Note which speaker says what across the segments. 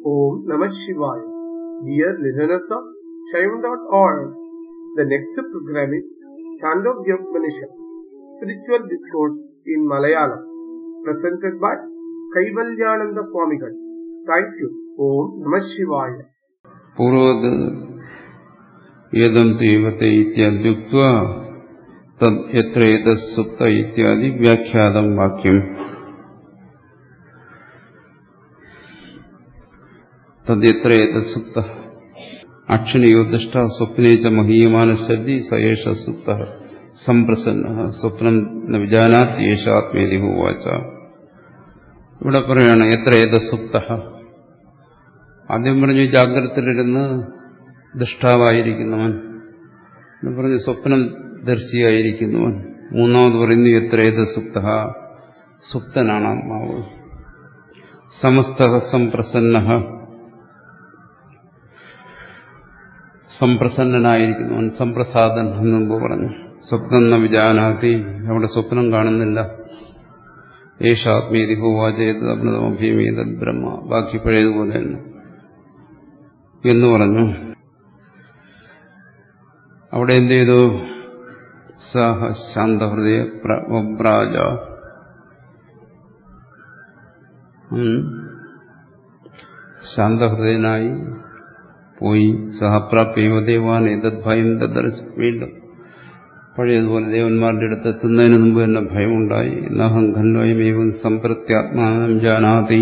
Speaker 1: Om Namah Shivaya. Dear listeners of Shaivan.org, the next program is Chandogya Spiritual Discourse in Malayalam, presented by Kaivalyananda Swamigal. Thank you. Om Namah Shivaya.
Speaker 2: പൂർവത് ഏതം ദൈവത്തെ ഇത്യാദ്യുക്ത തദ് എത്ര ഏതത് സുപ്ത ഇത്യാദി വ്യാഖ്യാതം വാക്യം തദ്യത്ര ഏതത് സുപ്ത അക്ഷണിയോ ദുഷ്ട സ്വപ്നേ ച മഹീയമാനശബ്ദി സയേഷ സുപ്ത സംപ്രസന്ന സ്വപ്നം ന വിജാനാത് യേശാത്മേതി ഹോവാച ഇവിടെ പറയാണ് എത്ര ഏത സുപ്ത ആദ്യം പറഞ്ഞു ജാഗ്രതയിലിരുന്ന് ദുഷ്ടാവായിരിക്കുന്നവൻ എന്ന് പറഞ്ഞു സ്വപ്നം ദർശിയായിരിക്കുന്നവൻ മൂന്നാമത് പറയുന്നു എത്ര ഏത് സുപ്ത സുപ്തനാണ് ആത്മാവ് സമസ്ത സംപ്രസന്ന സംപ്രസന്നനായിരിക്കുന്നവൻ സംപ്രസാദൻ എന്ന് മുമ്പ് പറഞ്ഞു സ്വപ്നം എന്ന വിജാനാതി അവിടെ സ്വപ്നം കാണുന്നില്ല ഏഷാത്മീതി ഹോവാചേത് അമൃതമഭീമേതത് ബ്രഹ്മ ബാക്കി പഴയതുപോലെ തന്നെ എന്ന് പറഞ്ഞു അവിടെ എന്ത് ചെയ്തു സഹ ശാന്തഹൃദയ വ്രാജ ശാന്തഹൃദയനായി പോയി സഹപ്രാപ്യവ ദേവാൻ ഏതത് ഭയം തദ്ദർശ വീണ്ടും പഴയതുപോലെ ദേവന്മാരുടെ അടുത്ത് എത്തുന്നതിന് മുമ്പ് തന്നെ ഭയമുണ്ടായി നഹം ഖന്വയമേവം സംപ്രത്യാത്മാനം ജാനാതി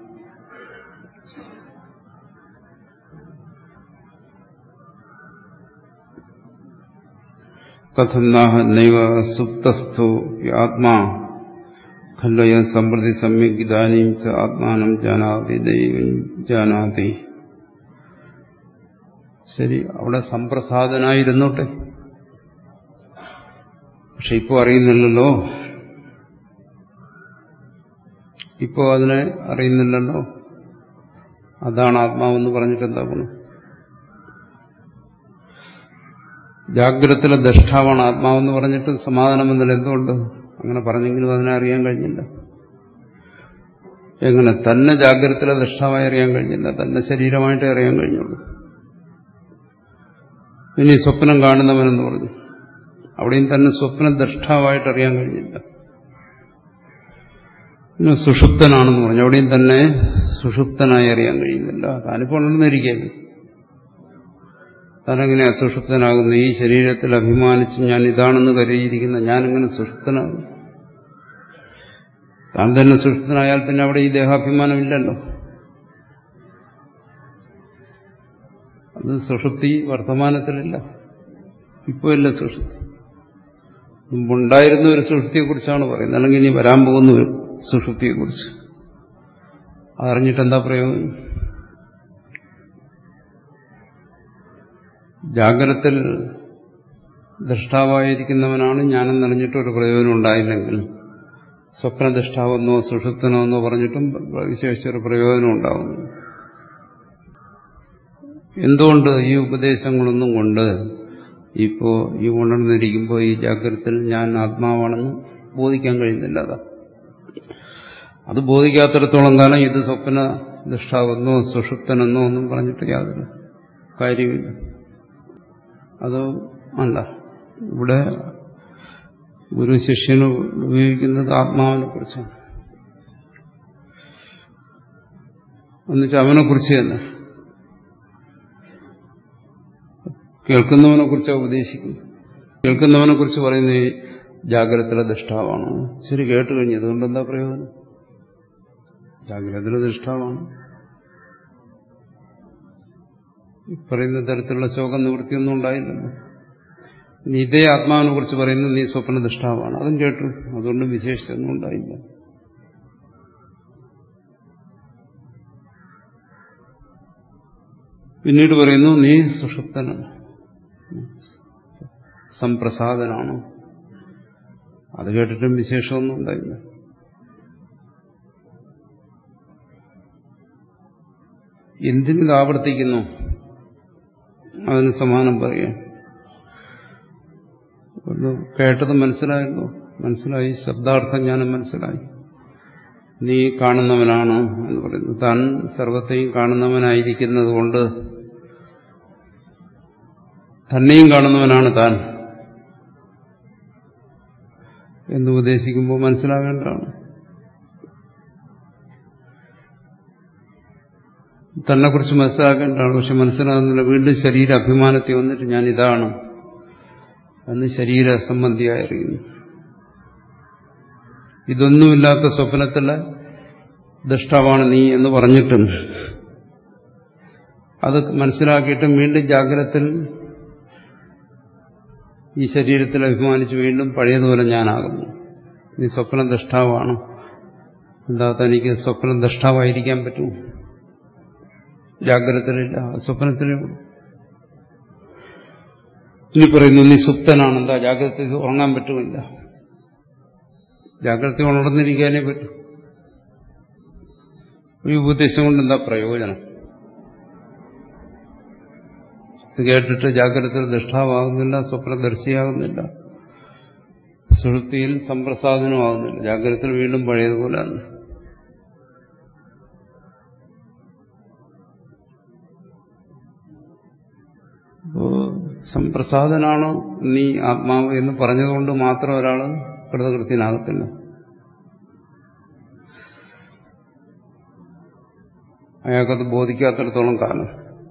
Speaker 2: കഥം നാഹ നൈവ സുപ്തസ്ഥോ ആത്മാ ഖല്വയ സമ്പ്രതി സമ്യക് ഇതാനും ച ആത്മാനം ജാനാതി ദൈവം ജാനാതി ശരി അവിടെ സംപ്രസാദനായിരുന്നോട്ടെ പക്ഷെ ഇപ്പോ അറിയുന്നില്ലല്ലോ ഇപ്പോ അതിനെ അറിയുന്നില്ലല്ലോ അതാണ് ആത്മാവെന്ന് പറഞ്ഞിട്ട് എന്താ ഗുണം ജാഗ്രതത്തിലെ ദഷ്ടാവാണ് ആത്മാവെന്ന് പറഞ്ഞിട്ട് സമാധാനം വന്നില്ല എന്തുകൊണ്ട് അങ്ങനെ പറഞ്ഞെങ്കിലും അതിനെ അറിയാൻ കഴിഞ്ഞില്ല എങ്ങനെ തന്നെ ജാഗ്രതത്തിലെ ദഷ്ടാവായി അറിയാൻ കഴിഞ്ഞില്ല തന്നെ ശരീരമായിട്ടേ അറിയാൻ കഴിഞ്ഞുള്ളൂ ഇനി സ്വപ്നം കാണുന്നവനെന്ന് പറഞ്ഞു അവിടെയും തന്നെ സ്വപ്ന ദഷ്ടാവായിട്ട് അറിയാൻ കഴിഞ്ഞില്ല പിന്നെ സുഷുപ്തനാണെന്ന് പറഞ്ഞു അവിടെയും തന്നെ സുഷുപ്തനായി അറിയാൻ കഴിയുന്നില്ല താനിപ്പോൾ ഉണർന്നിരിക്കുകയല്ലേ താനെങ്ങനെ അസുഷുപ്തനാകുന്നു ഈ ശരീരത്തിൽ അഭിമാനിച്ച് ഞാൻ ഇതാണെന്ന് കരുതിയിരിക്കുന്ന ഞാനെങ്ങനെ സുഷുപ്തനാകും താൻ തന്നെ സുഷുപ്തനായാൽ പിന്നെ അവിടെ ഈ ദേഹാഭിമാനമില്ലല്ലോ അത് സുഷുപ്തി വർത്തമാനത്തിലില്ല ഇപ്പോൾ ഇല്ല സുഷുപ്തി മുമ്പുണ്ടായിരുന്ന ഒരു സുഷുപ്തിയെക്കുറിച്ചാണ് പറയുന്നത് അല്ലെങ്കിൽ ഇനി വരാൻ പോകുന്ന ഒരു സുഷുപ്തിയെക്കുറിച്ച് അതറിഞ്ഞിട്ട് എന്താ പ്രയോജനം ജാഗ്രത്തിൽ ദൃഷ്ടാവായിരിക്കുന്നവനാണ് ഞാനെന്നറിഞ്ഞിട്ട് ഒരു പ്രയോജനം ഉണ്ടായില്ലെങ്കിൽ സ്വപ്നദൃഷ്ടാവെന്നോ സുഷുപ്തനോ എന്നോ പറഞ്ഞിട്ടും വിശേഷിച്ചൊരു പ്രയോജനം ഉണ്ടാവുന്നു എന്തുകൊണ്ട് ഈ ഉപദേശങ്ങളൊന്നും കൊണ്ട് ഇപ്പോ ഈ ഉണർന്നിരിക്കുമ്പോൾ ഈ ജാഗ്രതത്തിൽ ഞാൻ ആത്മാവാണെന്ന് ബോധിക്കാൻ കഴിയുന്നില്ല അതാ അത് ബോധിക്കാത്തിടത്തോളം കാലം ഇത് സ്വപ്ന ദൃഷ്ടാവെന്നോ സുഷുപ്തനെന്നോ ഒന്നും പറഞ്ഞിട്ട് യാതൊരു കാര്യമില്ല അത് അല്ല ഇവിടെ ഗുരു ശിഷ്യന് ഉപയോഗിക്കുന്നത് ആത്മാവിനെ കുറിച്ചാണ് എന്നിട്ട് അവനെ കുറിച്ച് തന്നെ കേൾക്കുന്നവനെ കുറിച്ചാണ് ഉപദേശിക്കുന്നത് കേൾക്കുന്നവനെ കുറിച്ച് പറയുന്ന ഈ ജാഗ്രതയിലെ ദൃഷ്ടാവാണ് ശരി കേട്ട് കഴിഞ്ഞു അതുകൊണ്ട് എന്താ പ്രയോജനം ജാഗ്രതയിലെ ദൃഷ്ടാവാണ് ഈ പറയുന്ന തരത്തിലുള്ള ശോകം നിവൃത്തിയൊന്നും ഉണ്ടായില്ലല്ലോ ഇനി ഇതേ ആത്മാവിനെ കുറിച്ച് പറയുന്നത് നീ സ്വപ്ന ദൃഷ്ടാവാണ് അതും കേട്ടു അതുകൊണ്ടും വിശേഷിച്ചൊന്നും ഉണ്ടായില്ല പിന്നീട് പറയുന്നു നീ സുഷുപ്തനാണ് സംപ്രസാദനാണ് അത് കേട്ടിട്ടും വിശേഷമൊന്നും ഉണ്ടായില്ല എന്തിനിത് ആവർത്തിക്കുന്നു അതിന് സമാനം പറയാം കേട്ടത് മനസ്സിലായല്ലോ മനസ്സിലായി ശബ്ദാർത്ഥം ജ്ഞാനം മനസ്സിലായി നീ കാണുന്നവനാണ് എന്ന് പറയുന്നു താൻ സർവത്തെയും കാണുന്നവനായിരിക്കുന്നത് കൊണ്ട് തന്നെയും കാണുന്നവനാണ് താൻ എന്ന് ഉപദേശിക്കുമ്പോൾ മനസ്സിലാകേണ്ടതാണ് തന്നെ കുറിച്ച് മനസ്സിലാക്കേണ്ടതാണ് പക്ഷെ മനസ്സിലാകുന്നില്ല വീണ്ടും ശരീര അഭിമാനത്തിൽ വന്നിട്ട് ഞാൻ ഇതാണ് എന്ന് ശരീര സംബന്ധിയായി അറിയുന്നു ഇതൊന്നുമില്ലാത്ത സ്വപ്നത്തിലെ ദൃഷ്ടാവാണ് നീ എന്ന് പറഞ്ഞിട്ടും അത് മനസ്സിലാക്കിയിട്ടും വീണ്ടും ജാഗ്രതത്തിൽ ഈ ശരീരത്തിൽ അഭിമാനിച്ച് വീണ്ടും പഴയതുപോലെ ഞാനാകുന്നു നീ സ്വപ്ന ദൃഷ്ടാവാണ് എന്താ തനിക്ക് സ്വപ്ന ദൃഷ്ടാവായിരിക്കാൻ പറ്റുമോ ജാഗ്രതയിലില്ല സ്വപ്നത്തിലേ ഉള്ളൂ ഇനി പറയുന്നു നീ സുപ്തനാണ് എന്താ ജാഗ്രത ഉറങ്ങാൻ പറ്റുമില്ല ജാഗ്രത ഉണർന്നിരിക്കാനേ പറ്റൂ ഈ ഉപദേശം കൊണ്ട് എന്താ പ്രയോജനം ഇത് കേട്ടിട്ട് ജാഗ്രത ദൃഷ്ടാവാകുന്നില്ല സ്വപ്നദർശിയാകുന്നില്ല സുഹൃത്തിയിൽ സംപ്രസാദനമാകുന്നില്ല ജാഗ്രത വീണ്ടും പഴയതുപോലെയാണ് അപ്പോ സംപ്രസാദനാണോ നീ ആത്മാവ് എന്ന് പറഞ്ഞതുകൊണ്ട് മാത്രം ഒരാൾ കൃതകൃത്യനാകത്തില്ല അയാൾക്കത് ബോധിക്കാത്തിടത്തോളം കാലം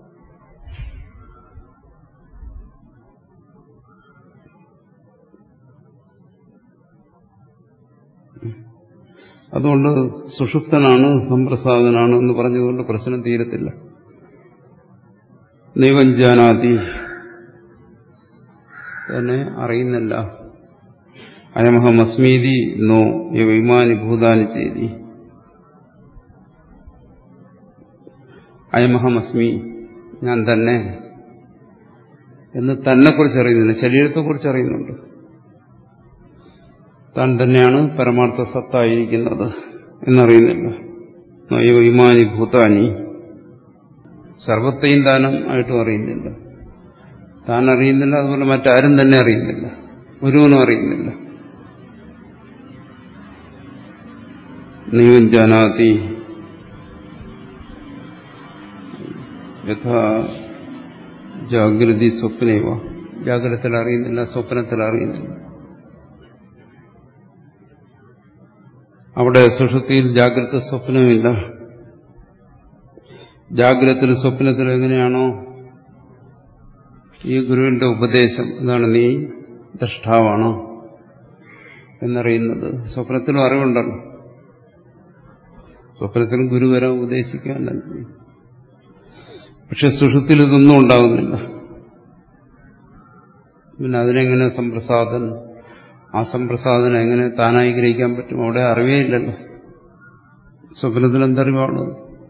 Speaker 2: അതുകൊണ്ട് സുഷുപ്തനാണ് സംപ്രസാദനാണ് എന്ന് പറഞ്ഞതുകൊണ്ട് പ്രശ്നം തീരത്തില്ല നൈവഞ്ചാനാതി തന്നെ അറിയുന്നില്ല അയമഹം അസ്മീതി നോ യവിമാനി ഭൂതാനി ചെയ്തി അയമഹം അസ്മി ഞാൻ തന്നെ എന്ന് തന്നെക്കുറിച്ച് അറിയുന്നില്ല ശരീരത്തെക്കുറിച്ച് അറിയുന്നുണ്ട് താൻ തന്നെയാണ് പരമാർത്ഥ സത്തായിരിക്കുന്നത് എന്നറിയുന്നില്ല യവിമാനി ഭൂതാനി സർവത്തെയും താനും ആയിട്ടും അറിയുന്നില്ല താൻ അറിയുന്നില്ല അതുപോലെ മറ്റാരും തന്നെ അറിയുന്നില്ല ഒരുവനും അറിയുന്നില്ല നീവൻ ജാനാതി യഥാ ജാഗ്രതി സ്വപ്നേവ ജാഗ്രതത്തിൽ അറിയുന്നില്ല സ്വപ്നത്തിൽ അറിയുന്നില്ല അവിടെ സുഷുതിയിൽ ജാഗ്രത സ്വപ്നമില്ല ജാഗ്രതത്തിൽ സ്വപ്നത്തിൽ എങ്ങനെയാണോ ഈ ഗുരുവിന്റെ ഉപദേശം എന്താണ് നീ ദ്രഷ്ടാവാണോ എന്നറിയുന്നത് സ്വപ്നത്തിലും അറിവുണ്ടല്ലോ സ്വപ്നത്തിലും ഗുരു വരെ ഉപദേശിക്കാനല്ല പക്ഷെ സുഷുത്തിൽ ഇതൊന്നും ഉണ്ടാകുന്നില്ല പിന്നെ അതിനെങ്ങനെ സംപ്രസാദൻ ആ സംപ്രസാദനം എങ്ങനെ താനായി ഗ്രഹിക്കാൻ പറ്റും അവിടെ അറിവേ ഇല്ലല്ലോ സ്വപ്നത്തിൽ എന്തറിവാണത്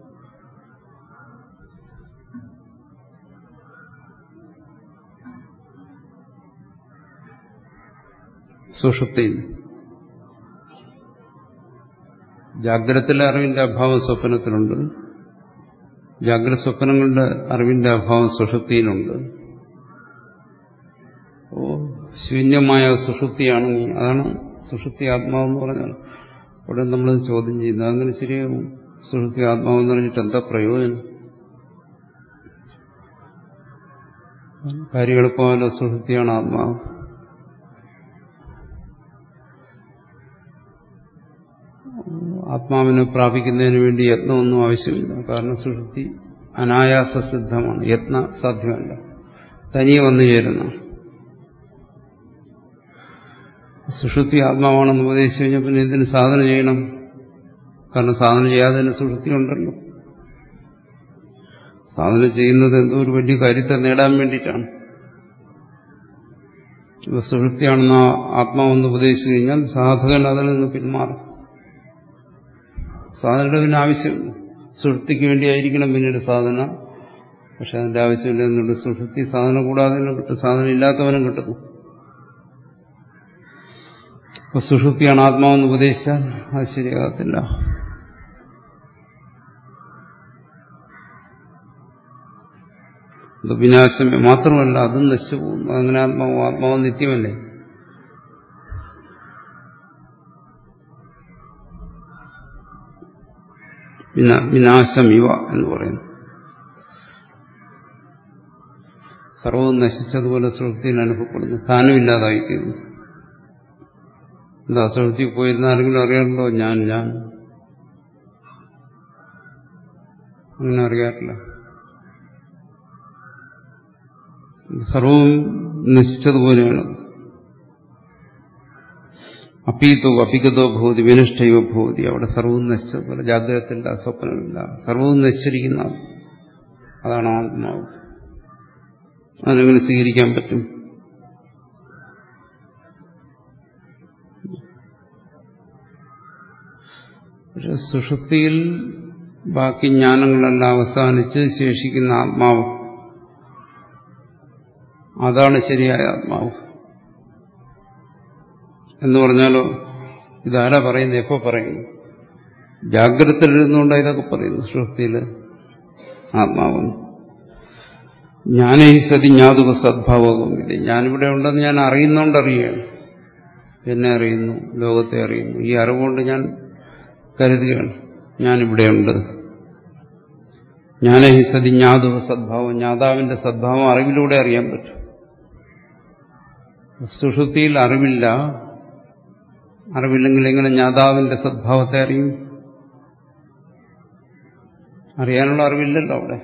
Speaker 2: സുഷുപ്തിയിൽ ജാഗ്രതത്തിലെ അറിവിന്റെ അഭാവം സ്വപ്നത്തിലുണ്ട് ജാഗ്രത സ്വപ്നങ്ങളുടെ അറിവിന്റെ അഭാവം സുഷുപ്തിയിലുണ്ട് ഓ ശൂന്യമായ സുഷുപ്തിയാണ് നീ അതാണ് സുഷുപ്തി ആത്മാവെന്ന് പറഞ്ഞാൽ അവിടെ നമ്മൾ ചോദ്യം ചെയ്യുന്നത് അങ്ങനെ ശരിയാവും സുഷുപ്തി ആത്മാവെന്ന് പറഞ്ഞിട്ട് എന്താ പ്രയോജനം കാര്യം എളുപ്പമല്ലോ സുഷുപ്തിയാണ് ആത്മാവ് ആത്മാവിനെ പ്രാപിക്കുന്നതിന് വേണ്ടി യത്നമൊന്നും ആവശ്യമില്ല കാരണം സുഷുപ്തി അനായാസ സിദ്ധമാണ് യത്ന സാധ്യമല്ല തനിയെ വന്നു ചേരുന്ന സുഷുപ്തി ആത്മാവാണെന്ന് ഉപദേശിച്ചു കഴിഞ്ഞാൽ പിന്നെ എന്തിന് സാധന ചെയ്യണം കാരണം സാധന ചെയ്യാതെ തന്നെ സുഷുപ്തി ഉണ്ടല്ലോ സാധന ചെയ്യുന്നത് എന്തോ ഒരു വലിയ കാര്യത്തെ നേടാൻ വേണ്ടിയിട്ടാണ് ഇപ്പൊ സുഷുപ്തിയാണെന്ന് ആത്മാവെന്ന് ഉപദേശിച്ചു കഴിഞ്ഞാൽ സാധകൻ അതിൽ നിന്ന് പിന്മാറും സാധനയുടെ പിന്നെ ആവശ്യമില്ല സുഷുപ്തിക്ക് വേണ്ടിയായിരിക്കണം പിന്നീട് സാധന പക്ഷെ അതിന്റെ ആവശ്യമില്ല എന്നുണ്ട് സുഷുപ്തി സാധന കൂടാതെ കിട്ടും സാധന ഇല്ലാത്തവനും കിട്ടുന്നു അപ്പൊ സുഷുപ്തിയാണ് ആത്മാവെന്ന് ഉപദേശിച്ചാൽ അത് ശരിയാകത്തില്ല അത് വിനാശം മാത്രമല്ല അതും നശിച്ചു പോകുന്നു അങ്ങനെ ആത്മാവ് ആത്മാവ് നിത്യമല്ലേ വിനാശമിവ എന്ന് പറയുന്നു സർവവും നശിച്ചതുപോലെ സുഹൃത്തിയിൽ അനുഭവപ്പെടുന്നു താനും ഇല്ലാതായിത്തീരുന്നു എന്താ സുഹൃത്തി പോയിരുന്ന ആരെങ്കിലും അറിയാറുണ്ടോ ഞാൻ ഞാൻ അങ്ങനെ അറിയാറില്ല സർവവും നശിച്ചതുപോലെയാണ് അപ്പീത്തോ അപ്പിക്കതോ ഭൂതി വിനഷ്ടയോ ഭൂതി അവിടെ സർവവും നശിച്ചതുപോലെ ജാഗ്രതയില്ല സ്വപ്നമില്ല സർവവും നശിച്ചിരിക്കുന്ന അതാണ് ആത്മാവ് അതിനെങ്ങനെ സ്വീകരിക്കാൻ പറ്റും പക്ഷെ സുഷുപ്തിയിൽ ബാക്കി ജ്ഞാനങ്ങളെല്ലാം അവസാനിച്ച് ശേഷിക്കുന്ന ആത്മാവ് അതാണ് ശരിയായ ആത്മാവ് എന്ന് പറഞ്ഞാലോ ഇതാരാ പറയുന്നത് എപ്പോ പറയുന്നു ജാഗ്രതയിലിരുന്നുകൊണ്ട് ഇതൊക്കെ പറയുന്നു സുഷുപ്തിയിൽ ആത്മാവെന്ന് ഞാനേ സതി ജ്ഞാതുക സദ്ഭാവവും ഇത് ഞാനിവിടെ ഉണ്ടെന്ന് ഞാൻ അറിയുന്നോണ്ട് അറിയുകയാണ് എന്നെ അറിയുന്നു ലോകത്തെ അറിയുന്നു ഈ അറിവുകൊണ്ട് ഞാൻ കരുതുകയാണ് ഞാനിവിടെയുണ്ട് ഞാനേ സതി ജ്ഞാതുക സദ്ഭാവം ജ്ഞാതാവിന്റെ സദ്ഭാവം അറിവിലൂടെ അറിയാൻ പറ്റും സുഷുതിയിൽ അറിവില്ല അറിവില്ലെങ്കിൽ എങ്ങനെ ജ്ഞാതാവിന്റെ സദ്ഭാവത്തെ അറിയും അറിയാനുള്ള അറിവില്ലല്ലോ അവിടെ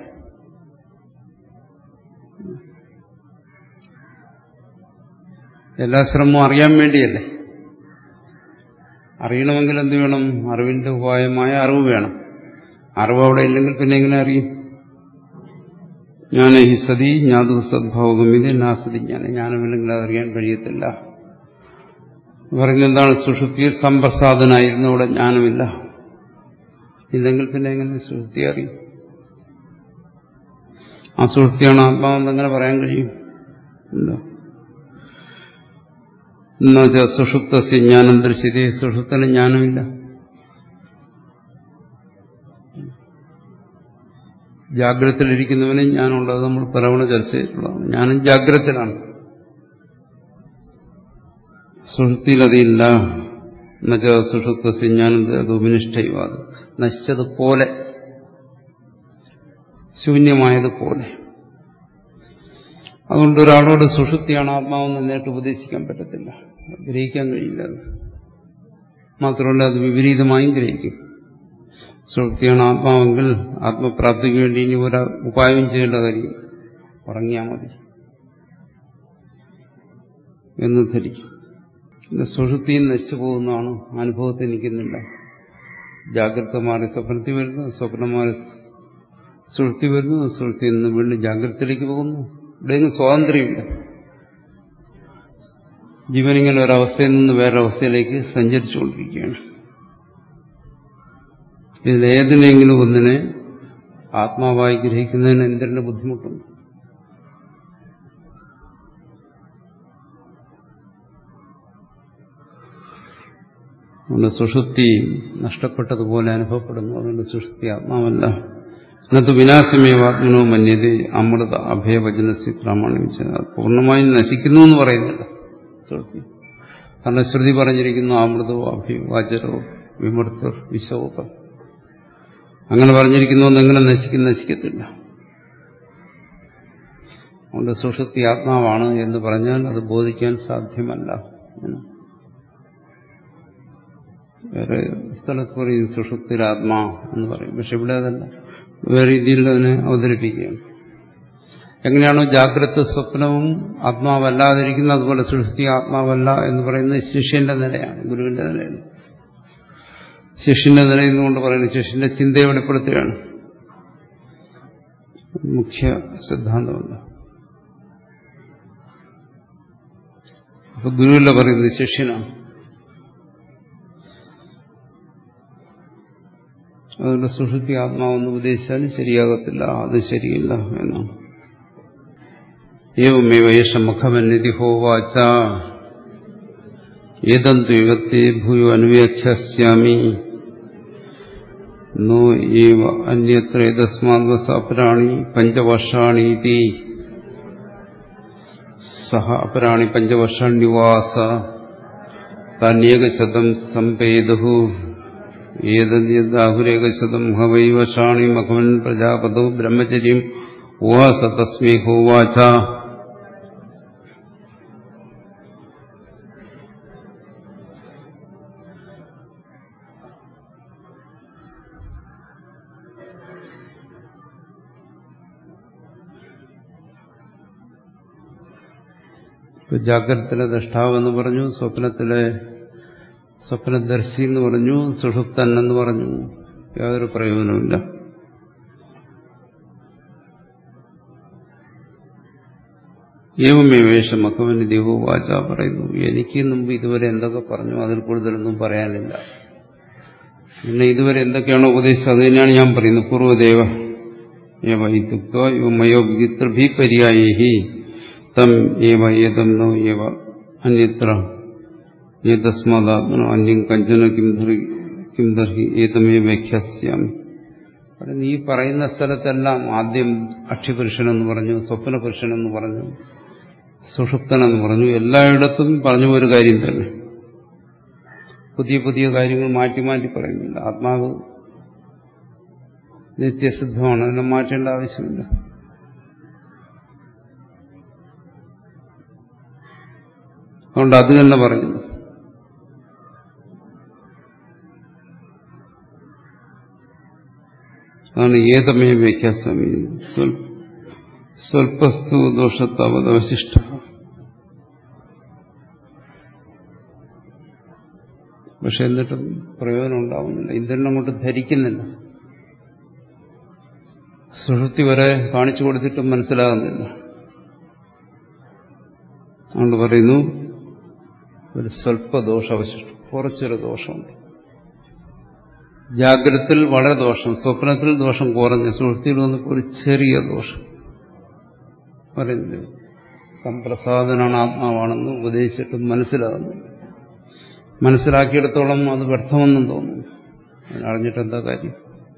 Speaker 2: എല്ലാ ശ്രമവും അറിയാൻ വേണ്ടിയല്ലേ അറിയണമെങ്കിൽ എന്ത് വേണം അറിവിന്റെ ഉപായമായ അറിവ് വേണം അറിവ് അവിടെ ഇല്ലെങ്കിൽ പിന്നെ എങ്ങനെ അറിയും ഞാൻ ഈ സതി ജ്ഞാതു സദ്ഭാവകം ഇത് നാസതി ഞാൻ ജ്ഞാനമില്ലെങ്കിൽ അതറിയാൻ കഴിയത്തില്ല പറയുന്നത് എന്താണ് സുഷുപ്തിയിൽ സമ്പ്രസാദനായിരുന്നു അവിടെ ജ്ഞാനമില്ല ഇല്ലെങ്കിൽ പിന്നെ എങ്ങനെ സുഷുപ്തി അറിയും ആ സുഷുപ്തിയാണ് ആത്മാവെന്ന് എങ്ങനെ പറയാൻ കഴിയും എന്താ എന്നുവെച്ചാൽ സുഷുപ്തസ്യ ജ്ഞാനം ദർശിതേ സുഷുപ്തന് ജ്ഞാനമില്ല ജാഗ്രതയിലിരിക്കുന്നവന് ജ്ഞാനമുള്ളത് നമ്മൾ പലവണ ചർച്ച ചെയ്തിട്ടുള്ളതാണ് ജ്ഞാനം ജാഗ്രതയിലാണ് സുഷുപ്തിയിൽ അതില്ല എന്നുവെച്ചാൽ സുഷുപ്തസ്യ ജ്ഞാനം അത് വിനിഷ്ഠയുവാത് നശിച്ചതുപോലെ ശൂന്യമായതുപോലെ അതുകൊണ്ട് ഒരാളോട് സുഷുപ്തിയാണ് ആത്മാവെന്ന് നേരിട്ട് ഉപദേശിക്കാൻ പറ്റത്തില്ല ഗ്രഹിക്കാൻ കഴിയില്ല അത് മാത്രമല്ല അത് വിപരീതമായും ഗ്രഹിക്കും സുഷുപ്തിയാണ് ആത്മാവെങ്കിൽ ആത്മപ്രാപ്തിക്ക് വേണ്ടി ഇനി ഒരു ഉപായം ചെയ്യേണ്ട കാര്യം ഉറങ്ങിയാൽ മതി എന്ന് ധരിക്കും സുഷുപ്തിയും നശിച്ചു പോകുന്നതാണ് അനുഭവത്തിൽ നിൽക്കുന്നില്ല ജാഗ്രത മാറി സ്വപ്നത്തിൽ വരുന്നു സ്വപ്നം മാറി സുഷുപ്തി വരുന്നു സുഷുപ്തിയിൽ നിന്ന് വീണ്ടും ജാഗ്രതയിലേക്ക് പോകുന്നു ഇവിടെയെങ്കിലും സ്വാതന്ത്ര്യമില്ല ജീവനിങ്ങനെ ഒരവസ്ഥയിൽ നിന്ന് വേറൊരവസ്ഥയിലേക്ക് സഞ്ചരിച്ചുകൊണ്ടിരിക്കുകയാണ് ഇതിലേതിനെങ്കിലും ഒന്നിനെ ആത്മാവായി ഗ്രഹിക്കുന്നതിന് എന്തിന്റെ ബുദ്ധിമുട്ടുണ്ട് അതുകൊണ്ട് സുഷുപ്തി നഷ്ടപ്പെട്ടതുപോലെ അനുഭവപ്പെടുന്നു അതുകൊണ്ട് സുഷുപ്തി ആത്മാവല്ല എന്നത് വിനാശമേവാത്മനോ മന്യത അമൃത അഭയവചനസി പ്രാമാണ്യം ചെയ്യുന്നത് പൂർണ്ണമായും നശിക്കുന്നു എന്ന് പറയുന്നില്ല ശ്രുതി കാരണം ശ്രുതി പറഞ്ഞിരിക്കുന്നു അമൃതവോ അഭിവാചരോ വിമൃത്തർ വിശോകം അങ്ങനെ പറഞ്ഞിരിക്കുന്നു എന്നെങ്ങനെ നശിക്കും നശിക്കത്തില്ല അതുകൊണ്ട് സുഷുപ്തി ആത്മാവാണ് എന്ന് പറഞ്ഞാൽ അത് ബോധിക്കാൻ സാധ്യമല്ല വേറെ സ്ഥലത്ത് പറയും സുഷുപ്തിരാത്മാ എന്ന് പറയും പക്ഷെ ഇവിടെ അതല്ല വേറെ രീതിയിൽ അതിനെ അവതരിപ്പിക്കുകയാണ് എങ്ങനെയാണോ ജാഗ്രത സ്വപ്നവും ആത്മാവല്ലാതിരിക്കുന്നത് അതുപോലെ സൃഷ്ടി ആത്മാവല്ല എന്ന് പറയുന്നത് ശിഷ്യന്റെ നിലയാണ് ഗുരുവിന്റെ നിലയാണ് ശിഷ്യന്റെ നിലയിൽ നിന്നുകൊണ്ട് പറയുന്നത് ശിഷ്യന്റെ ചിന്തയെ വെളിപ്പെടുത്തുകയാണ് മുഖ്യ സിദ്ധാന്തമല്ല അപ്പൊ ഗുരുവല്ല പറയുന്നത് ശിഷ്യനാണ് അതുകൊണ്ട് സുഷുപ്തി ആത്മാവെന്ന് ഉപദേശിച്ചാലും ശരിയാകത്തില്ല അത് ശരിയില്ല എന്നാണ് ഏവമേവ യേശ മുഖമന്നിധി ഹോവാച്ച ഏതന്തു യുഗത്തെ ഭൂയോ അന്വേഖ്യാസ്യാമി നോ ഏവ അന്യത്ര ഏതസ്മാത്വസപരാണി പഞ്ചവർഷാണീതി സഹ അപരാണി പഞ്ചവർഷാണ്യുവാസ താന്യേകശതം സംപേതു ഏതദ്യദാഹുരേകശതം ഹവൈ വഷാണി മഖവൻ പ്രജാപതോ ബ്രഹ്മചര്യം ഉവാസ തസ്മൈ ഹോവാച ഇപ്പൊ ജാഗ്രതത്തിലെ ദഷ്ടാവ് എന്ന് പറഞ്ഞു സ്വപ്നത്തിലെ സ്വപ്നദർശി എന്ന് പറഞ്ഞു സുഷുപ്തൻ എന്ന് പറഞ്ഞു യാതൊരു പ്രയോജനമില്ല ഏവമേവേഷ മക്കവന് ദേവോ വാച പറയുന്നു എനിക്ക് മുമ്പ് ഇതുവരെ എന്തൊക്കെ പറഞ്ഞു അതിൽ കൂടുതലൊന്നും പറയാനില്ല പിന്നെ ഇതുവരെ എന്തൊക്കെയാണോ ഉപദേശിച്ചത് അത് തന്നെയാണ് ഞാൻ പറയുന്നത് പൂർവ്വദേവ ഏവ ഇത്യുക്തോ യുമയോ വിചിത്രഭി പര്യായി തം ഏവ ഏതം നോ ഏവ അന്യത്ര ഏതസ്മാത്മനോ അന്യം കഞ്ചന കിം ധരി കിം ദർഹി ഏതമേ വ്യാഖ്യാസ്യാമി നീ പറയുന്ന സ്ഥലത്തെല്ലാം ആദ്യം അക്ഷിപുരുഷനെന്ന് പറഞ്ഞു സ്വപ്നപുരുഷനെന്ന് പറഞ്ഞു സുഷുപ്തനെന്ന് പറഞ്ഞു എല്ലായിടത്തും പറഞ്ഞു ഒരു കാര്യം തന്നെ പുതിയ പുതിയ കാര്യങ്ങൾ മാറ്റി മാറ്റി പറയുന്നില്ല ആത്മാവ് നിത്യസിദ്ധമാണ് അതിനെ മാറ്റേണ്ട ആവശ്യമില്ല അതുകൊണ്ട് അത് തന്നെ പറയുന്നു അതാണ് ഏതമേ വ്യാഖ്യാസ്വാമി സ്വൽപ്പസ്തു ദോഷത്താവതവശിഷ്ട പക്ഷെ എന്നിട്ടും പ്രയോജനം ഉണ്ടാവുന്നില്ല ഇന്ദ്രൻ അങ്ങോട്ട് ധരിക്കുന്നില്ല സുഷുപ്തി വരെ കാണിച്ചു കൊടുത്തിട്ടും മനസ്സിലാകുന്നില്ല അതുകൊണ്ട് പറയുന്നു ഒരു സ്വല്പ ദോഷാവശിഷ്ടം കുറച്ചൊരു ദോഷമുണ്ട് ജാഗ്രതത്തിൽ വളരെ ദോഷം സ്വപ്നത്തിൽ ദോഷം കുറഞ്ഞ് സുഹൃത്തിയിൽ വന്നപ്പോൾ ഒരു ചെറിയ ദോഷം പറയുന്നത് സംപ്രസാദനാണ് ആത്മാവാണെന്ന് ഉപദേശിച്ചിട്ടും മനസ്സിലാകുന്നു മനസ്സിലാക്കിയിടത്തോളം അത് വ്യർത്ഥമെന്നും തോന്നുന്നു അറിഞ്ഞിട്ട് എന്താ കാര്യം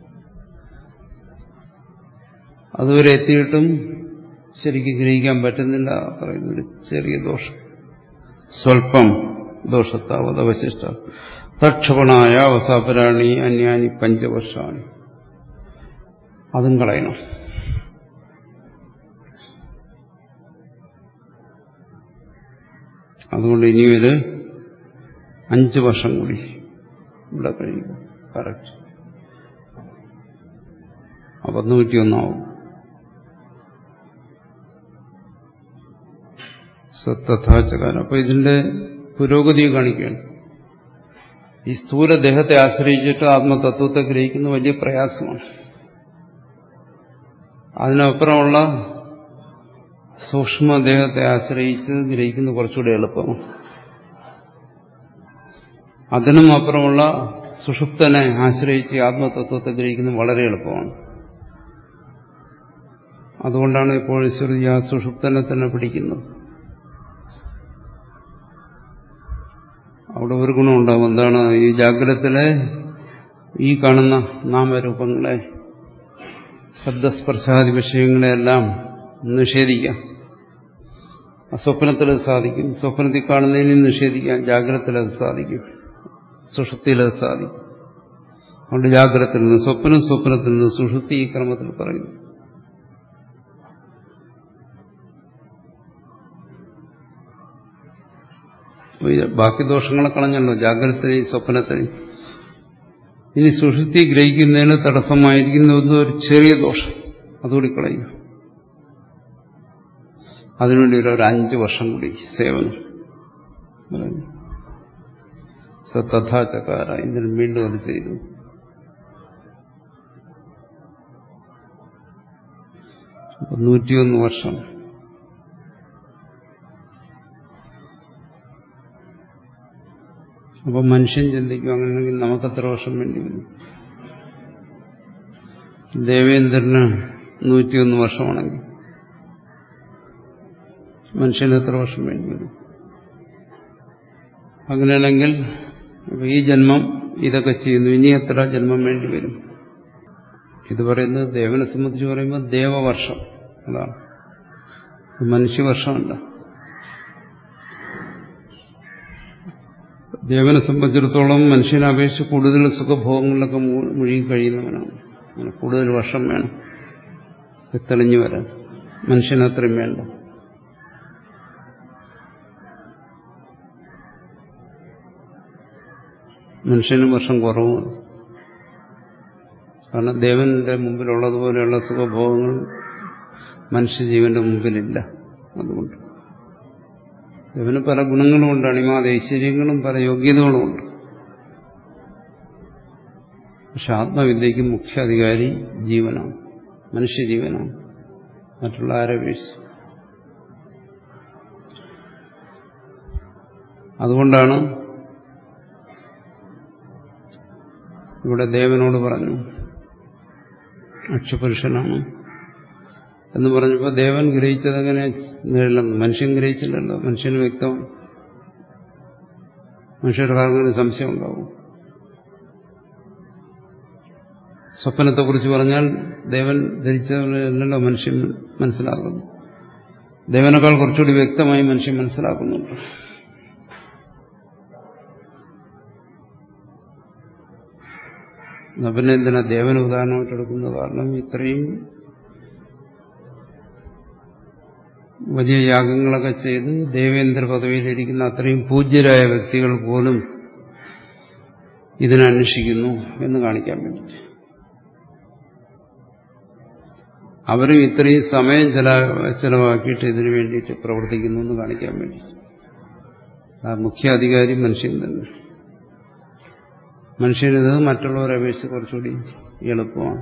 Speaker 2: അതുവരെ എത്തിയിട്ടും ശരിക്കും ഗ്രഹിക്കാൻ പറ്റുന്നില്ല പറയുന്ന ഒരു ചെറിയ ദോഷം സ്വൽപ്പം ദോഷത്താവത് അവശിഷ്ട തക്ഷപണായ അവസാപരാണി അന്യാനി പഞ്ചവർഷാണി അതും കളയണം അതുകൊണ്ട് ഇനിയൊരു അഞ്ച് വർഷം കൂടി ഇവിടെ കഴിയും കറക്റ്റ് അപ്പൊ നൂറ്റിയൊന്നാവും സത്തഥാചകാരം അപ്പൊ ഇതിന്റെ പുരോഗതി കാണിക്കുകയാണ് ഈ സ്ഥൂല ദേഹത്തെ ആശ്രയിച്ചിട്ട് ആത്മതത്വത്തെ ഗ്രഹിക്കുന്ന വലിയ പ്രയാസമാണ് അതിനപ്പുറമുള്ള സൂക്ഷ്മദേഹത്തെ ആശ്രയിച്ച് ഗ്രഹിക്കുന്ന കുറച്ചുകൂടി എളുപ്പമാണ് അതിനും അപ്പുറമുള്ള സുഷുപ്തനെ ആശ്രയിച്ച് ആത്മതത്വത്തെ ഗ്രഹിക്കുന്നത് വളരെ എളുപ്പമാണ് അതുകൊണ്ടാണ് ഇപ്പോൾ ശ്രുതി ആ സുഷുപ്തനെ തന്നെ പിടിക്കുന്നത് അവിടെ ഒരു ഗുണമുണ്ടാകും എന്താണ് ഈ ജാഗ്രതത്തിലെ ഈ കാണുന്ന നാമരൂപങ്ങളെ ശബ്ദസ്പർശാദി വിഷയങ്ങളെല്ലാം നിഷേധിക്കാം സ്വപ്നത്തിൽ അത് സാധിക്കും സ്വപ്നത്തിൽ കാണുന്നതിനും നിഷേധിക്കാം ജാഗ്രതത്തിൽ അത് സാധിക്കും സുഷുപ്തിയിൽ അത് സാധിക്കും അതുകൊണ്ട് ജാഗ്രതത്തിൽ നിന്ന് സ്വപ്നം സ്വപ്നത്തിൽ നിന്ന് സുഷുപ്തി ഈ ക്രമത്തിൽ പറയുന്നു ബാക്കി ദോഷങ്ങളെ കളഞ്ഞല്ലോ ജാഗ്രതയും സ്വപ്നത്തെയും ഇനി സുഷുപ്തി ഗ്രഹിക്കുന്നതിന് തടസ്സമായിരിക്കുന്ന ഒരു ചെറിയ ദോഷം അതുകൂടി കളയും അതിനുവേണ്ടി ഒരു അഞ്ച് വർഷം കൂടി സേവനം സത്തഥാചകാര ഇന്ദ്രൻ വീണ്ടും അത് ചെയ്തു നൂറ്റിയൊന്ന് വർഷം അപ്പൊ മനുഷ്യൻ ചിന്തിക്കും അങ്ങനെയാണെങ്കിൽ നമുക്കെത്ര വർഷം വേണ്ടി വരും ദേവേന്ദ്രന് നൂറ്റിയൊന്ന് വർഷമാണെങ്കിൽ മനുഷ്യന് എത്ര വർഷം വേണ്ടി വരും അങ്ങനെയാണെങ്കിൽ ഈ ജന്മം ഇതൊക്കെ ചെയ്യുന്നു ഇനി എത്ര ജന്മം വേണ്ടി വരും ഇത് പറയുന്നത് ദേവനെ സംബന്ധിച്ച് പറയുമ്പോൾ ദേവവർഷം അതാണ് മനുഷ്യവർഷമല്ല ദേവനെ സംബന്ധിച്ചിടത്തോളം മനുഷ്യനെ അപേക്ഷിച്ച് കൂടുതൽ സുഖഭോഗങ്ങളിലൊക്കെ മു- മുഴുകി കഴിയുന്നവനാണ് അങ്ങനെ കൂടുതൽ വർഷം വേണം തെളിഞ്ഞു വരാൻ മനുഷ്യന് അത്രയും വേണ്ട മനുഷ്യന് വർഷം കുറവ് കാരണം ദേവന്റെ മുമ്പിലുള്ളതുപോലെയുള്ള സുഖഭോഗങ്ങൾ മനുഷ്യജീവന്റെ മുമ്പിലില്ല അതുകൊണ്ട് ദേവന് പല ഗുണങ്ങളുമുണ്ട് അണിമാത ഐശ്വര്യങ്ങളും പല യോഗ്യതകളുമുണ്ട് പക്ഷെ ആത്മവിദ്യയ്ക്ക് മുഖ്യ അധികാരി ജീവനാണ് മനുഷ്യജീവനാണ് മറ്റുള്ള ആരപേക്ഷിച്ച് അതുകൊണ്ടാണ് ഇവിടെ ദേവനോട് പറഞ്ഞു അക്ഷപുരുഷനാണ് എന്ന് പറഞ്ഞപ്പോൾ ദേവൻ ഗ്രഹിച്ചതെങ്ങനെ നിഴലെന്ന് മനുഷ്യൻ ഗ്രഹിച്ചില്ലല്ലോ മനുഷ്യന് വ്യക്തം മനുഷ്യർക്കാർക്കൊരു സംശയം ഉണ്ടാവും സ്വപ്നത്തെക്കുറിച്ച് പറഞ്ഞാൽ ദേവൻ ധരിച്ചതല്ലല്ലോ മനുഷ്യൻ മനസ്സിലാക്കുന്നു ദേവനേക്കാൾ കുറച്ചുകൂടി വ്യക്തമായി മനുഷ്യൻ മനസ്സിലാക്കുന്നുണ്ട് എന്നാ പിന്നെ എന്തിനാ ദേവന ഉദാഹരണമായിട്ട് എടുക്കുന്നത് കാരണം ഇത്രയും വലിയ യാഗങ്ങളൊക്കെ ചെയ്ത് ദേവേന്ദ്ര പദവിയിലിരിക്കുന്ന അത്രയും പൂജ്യരായ വ്യക്തികൾ പോലും ഇതിനന്വേഷിക്കുന്നു എന്ന് കാണിക്കാൻ വേണ്ടി അവരും ഇത്രയും സമയം ചെല ചെലവാക്കിയിട്ട് ഇതിനു വേണ്ടിയിട്ട് പ്രവർത്തിക്കുന്നു എന്ന് കാണിക്കാൻ വേണ്ടി ആ മുഖ്യ അധികാരി മനുഷ്യൻ തന്നെ മനുഷ്യനിത് മറ്റുള്ളവരെ അപേക്ഷിച്ച് കുറച്ചുകൂടി എളുപ്പമാണ്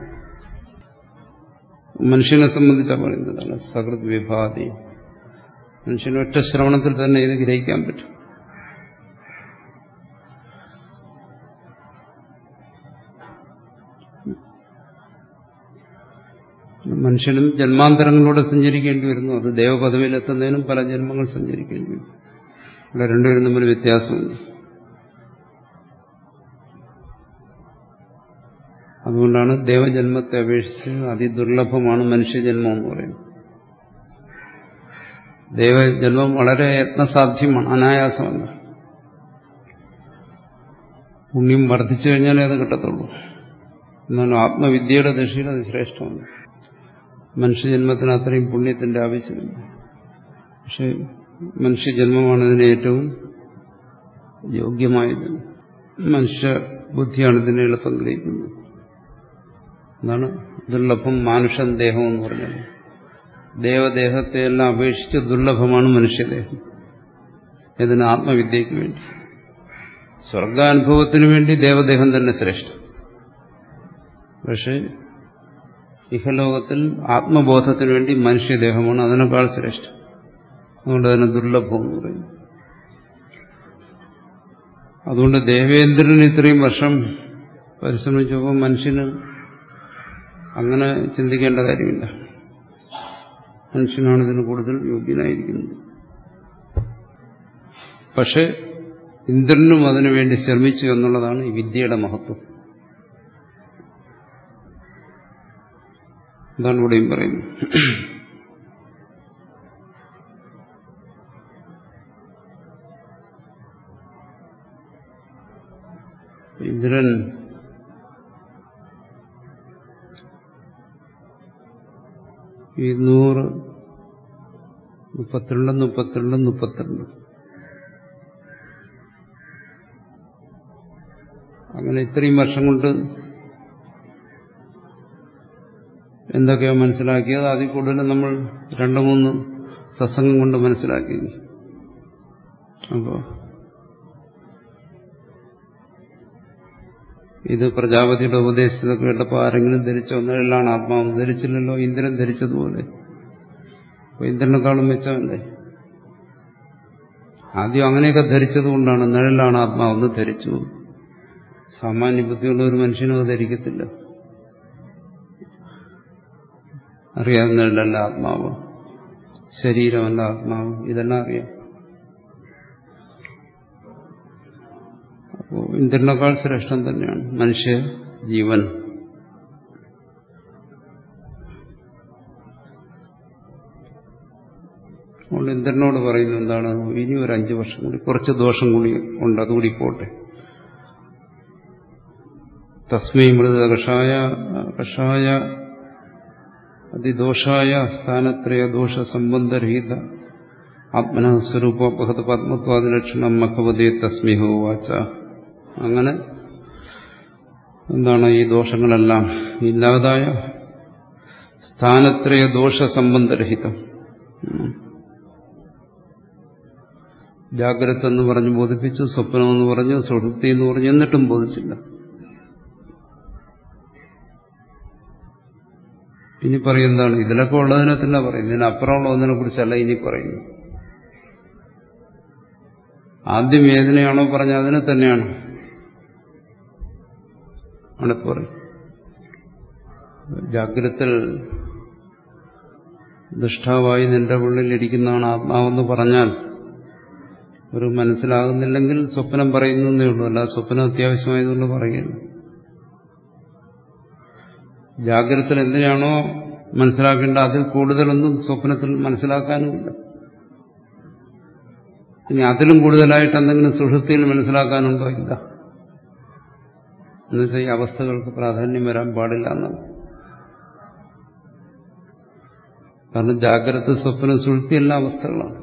Speaker 2: മനുഷ്യനെ സംബന്ധിച്ചാണ് പറയുന്നതാണ് സകൃത് വിഭാതി മനുഷ്യന് ഒറ്റ ശ്രവണത്തിൽ തന്നെ ഇത് ഗ്രഹിക്കാൻ പറ്റും മനുഷ്യനും ജന്മാന്തരങ്ങളിലൂടെ സഞ്ചരിക്കേണ്ടി വരുന്നു അത് ദേവപദവിയിലെത്തുന്നതിനും പല ജന്മങ്ങൾ സഞ്ചരിക്കേണ്ടി വരും ഇവിടെ രണ്ടുപേരും തമ്മിൽ വ്യത്യാസമുണ്ട് അതുകൊണ്ടാണ് ദേവജന്മത്തെ അപേക്ഷിച്ച് അതിദുർലഭമാണ് മനുഷ്യജന്മം എന്ന് പറയുന്നത് ദേവജന്മം വളരെ യത്നസാധ്യമാണ് അനായാസമല്ല പുണ്യം വർദ്ധിച്ചു കഴിഞ്ഞാലേ അത് കിട്ടത്തുള്ളൂ എന്നാലും ആത്മവിദ്യയുടെ ദൃഷ്ടിയിൽ അത് ശ്രേഷ്ഠമാണ് മനുഷ്യജന്മത്തിന് അത്രയും പുണ്യത്തിന്റെ ആവശ്യമില്ല പക്ഷെ മനുഷ്യജന്മമാണ് ഇതിന് ഏറ്റവും യോഗ്യമായത് മനുഷ്യ ബുദ്ധിയാണ് ഇതിനെ എളുപ്പം ഗ്രഹിക്കുന്നത് എന്നാണ് ദുർലഭം മാനുഷൻ ദേഹം എന്ന് പറഞ്ഞത് ദേവദേഹത്തെയെല്ലാം അപേക്ഷിച്ച് ദുർലഭമാണ് മനുഷ്യദേഹം ഇതിന് ആത്മവിദ്യയ്ക്ക് വേണ്ടി സ്വർഗാനുഭവത്തിന് വേണ്ടി ദേവദേഹം തന്നെ ശ്രേഷ്ഠം പക്ഷെ ഇഹലോകത്തിൽ ആത്മബോധത്തിന് വേണ്ടി മനുഷ്യദേഹമാണ് അതിനേക്കാൾ ശ്രേഷ്ഠം അതുകൊണ്ട് തന്നെ ദുർലഭം എന്ന് പറയുന്നു അതുകൊണ്ട് ദേവേന്ദ്രൻ ഇത്രയും വർഷം പരിശ്രമിച്ചപ്പോൾ മനുഷ്യന് അങ്ങനെ ചിന്തിക്കേണ്ട കാര്യമില്ല മനുഷ്യനാണ് ഇതിന് കൂടുതൽ യോഗ്യനായിരിക്കുന്നത് പക്ഷെ ഇന്ദ്രനും അതിനുവേണ്ടി ശ്രമിച്ചു എന്നുള്ളതാണ് ഈ വിദ്യയുടെ മഹത്വം അതാണ് ഇവിടെയും പറയുന്നത് ഇന്ദ്രൻ ഈ നൂറ് മുപ്പത്തിരണ്ട് മുപ്പത്തിരണ്ട് മുപ്പത്തിരണ്ട് അങ്ങനെ ഇത്രയും വർഷം കൊണ്ട് എന്തൊക്കെയോ മനസ്സിലാക്കിയത് അതിൽ കൂടുതൽ നമ്മൾ രണ്ടു മൂന്ന് സത്സംഗം കൊണ്ട് മനസ്സിലാക്കി അപ്പോൾ ഇത് പ്രജാപതിയുടെ ഉപദേശിച്ചതൊക്കെ കേട്ടപ്പോൾ ആരെങ്കിലും ധരിച്ചോ നിഴലാണ് ആത്മാവ് ധരിച്ചില്ലല്ലോ ഇന്ദ്രൻ ധരിച്ചതുപോലെ അപ്പൊ ഇന്ദ്രനെക്കാളും മെച്ചമല്ലേ ആദ്യം അങ്ങനെയൊക്കെ ധരിച്ചത് കൊണ്ടാണ് നിഴലാണ് ആത്മാവെന്ന് ധരിച്ചു സാമാന്യ ബുദ്ധിയുള്ള ഒരു മനുഷ്യനും അത് ധരിക്കത്തില്ല അറിയാവുന്ന നിഴലല്ല ആത്മാവ് ശരീരമല്ല ആത്മാവ് ഇതെല്ലാം അറിയാം അപ്പോൾ ഇന്ദ്രനേക്കാൾ ശ്രേഷ്ഠം തന്നെയാണ് മനുഷ്യ ജീവൻ അതുകൊണ്ട് ഇന്ദ്രനോട് പറയുന്നത് എന്താണ് ഇനി ഒരു അഞ്ചു വർഷം കൂടി കുറച്ച് ദോഷം കൂടി ഉണ്ട് അതുകൂടി പോട്ടെ തസ്മൈ മൃത കഷായ കഷായ അതിദോഷായ സ്ഥാനത്രയ ദോഷ സംബന്ധരഹിത ആത്മന സ്വരൂപോപഹത പത്മത്വാദിലക്ഷണം മഖവതേ തസ്മി ഹോവാച്ച അങ്ങനെ എന്താണ് ഈ ദോഷങ്ങളെല്ലാം ഇല്ലാതായ സ്ഥാനത്രയ ദോഷ സംബന്ധരഹിതം ജാഗ്രത എന്ന് പറഞ്ഞ് ബോധിപ്പിച്ചു സ്വപ്നം എന്ന് പറഞ്ഞു സുഹൃത്തി എന്ന് പറഞ്ഞു എന്നിട്ടും ബോധിച്ചില്ല ഇനി പറയുന്നതാണ് ഇതിലൊക്കെ ഉള്ളതിനെ തന്നെ പറയും ഇതിനപ്പുറമുള്ള ഒന്നിനെ കുറിച്ചല്ല ഇനി പറയുന്നു ആദ്യം ഏതിനെയാണോ പറഞ്ഞ അതിനെ തന്നെയാണ് ആണ് പറയും ജാഗ്രത്തിൽ ദുഷ്ടാവായി നിന്റെ ഉള്ളിലിരിക്കുന്നതാണ് ആത്മാവെന്ന് പറഞ്ഞാൽ ഒരു മനസ്സിലാകുന്നില്ലെങ്കിൽ സ്വപ്നം പറയുന്നേ ഉള്ളൂ അല്ല സ്വപ്നം അത്യാവശ്യമായതുകൊണ്ട് പറയുന്നു ജാഗ്രതത്തിൽ എന്തിനാണോ മനസ്സിലാക്കേണ്ട അതിൽ കൂടുതലൊന്നും സ്വപ്നത്തിൽ മനസ്സിലാക്കാനുമില്ല ഇനി അതിലും കൂടുതലായിട്ട് എന്തെങ്കിലും സുഷുപ്തിയിൽ മനസ്സിലാക്കാനുണ്ടോ ഇല്ല എന്നുവെച്ചാൽ ഈ അവസ്ഥകൾക്ക് പ്രാധാന്യം വരാൻ പാടില്ല എന്നാണ് കാരണം ജാഗ്രത സ്വപ്നം സുഴുത്തി എല്ലാ അവസ്ഥകളാണ്